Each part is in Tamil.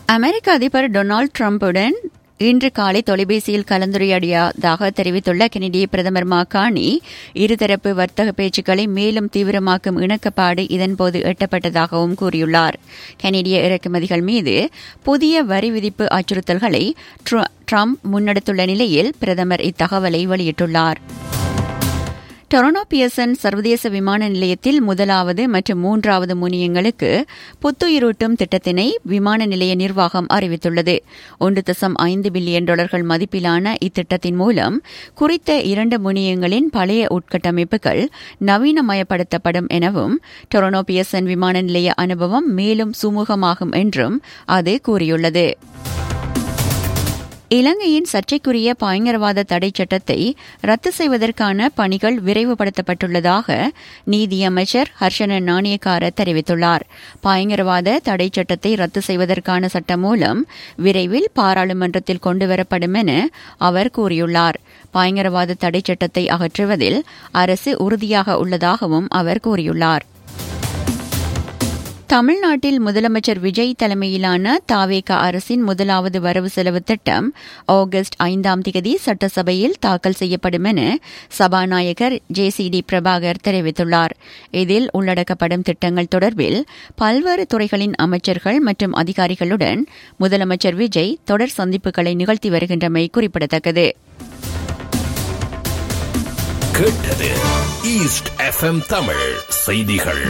அமெரிக்க அதிபர் டொனால்டு டிரம்புடன் இன்று காலை தொலைபேசியில் கலந்துரையாடியதாக தெரிவித்துள்ள கெனடிய பிரதமர் மாகாணி இருதரப்பு வர்த்தக பேச்சுக்களை மேலும் தீவிரமாக்கும் இணக்கப்பாடு இதன்போது எட்டப்பட்டதாகவும் கூறியுள்ளார் கெனடிய இறக்குமதிகள் மீது புதிய வரி விதிப்பு அச்சுறுத்தல்களை ட்ரம்ப் முன்னெடுத்துள்ள நிலையில் பிரதமர் இத்தகவலை வெளியிட்டுள்ளார் டொரனோ பியர்சன் சர்வதேச விமான நிலையத்தில் முதலாவது மற்றும் மூன்றாவது முனியங்களுக்கு புத்துயிரூட்டும் திட்டத்தினை விமான நிலைய நிர்வாகம் அறிவித்துள்ளது ஒன்று தசம் ஐந்து பில்லியன் டாலர்கள் மதிப்பிலான இத்திட்டத்தின் மூலம் குறித்த இரண்டு முனியங்களின் பழைய உட்கட்டமைப்புகள் நவீனமயப்படுத்தப்படும் எனவும் டொரனோ பியர்சன் விமான நிலைய அனுபவம் மேலும் சுமூகமாகும் என்றும் அது கூறியுள்ளது இலங்கையின் சர்ச்சைக்குரிய பயங்கரவாத தடை சட்டத்தை ரத்து செய்வதற்கான பணிகள் விரைவுபடுத்தப்பட்டுள்ளதாக நீதியமைச்சர் ஹர்ஷன நாணயக்கார தெரிவித்துள்ளார் பயங்கரவாத தடை சட்டத்தை ரத்து செய்வதற்கான சட்டம் மூலம் விரைவில் பாராளுமன்றத்தில் கொண்டுவரப்படும் என அவர் கூறியுள்ளார் பயங்கரவாத தடை சட்டத்தை அகற்றுவதில் அரசு உறுதியாக உள்ளதாகவும் அவர் கூறியுள்ளார் தமிழ்நாட்டில் முதலமைச்சர் விஜய் தலைமையிலான தாவேகா அரசின் முதலாவது வரவு செலவு திட்டம் ஆகஸ்ட் ஐந்தாம் தேதி சட்டசபையில் தாக்கல் செய்யப்படும் என சபாநாயகர் ஜே சி டி பிரபாகர் தெரிவித்துள்ளார் இதில் உள்ளடக்கப்படும் திட்டங்கள் தொடர்பில் பல்வேறு துறைகளின் அமைச்சர்கள் மற்றும் அதிகாரிகளுடன் முதலமைச்சர் விஜய் தொடர் சந்திப்புகளை நிகழ்த்தி வருகின்றமை குறிப்பிடத்தக்கது கேட்டது ஈஸ்ட் எஃப்எம் தமிழ் செய்திகள்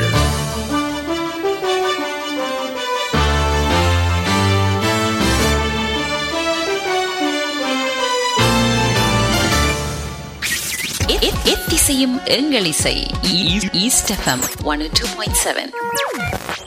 எத்திசையும் எங்கள் இசை East FM one two point seven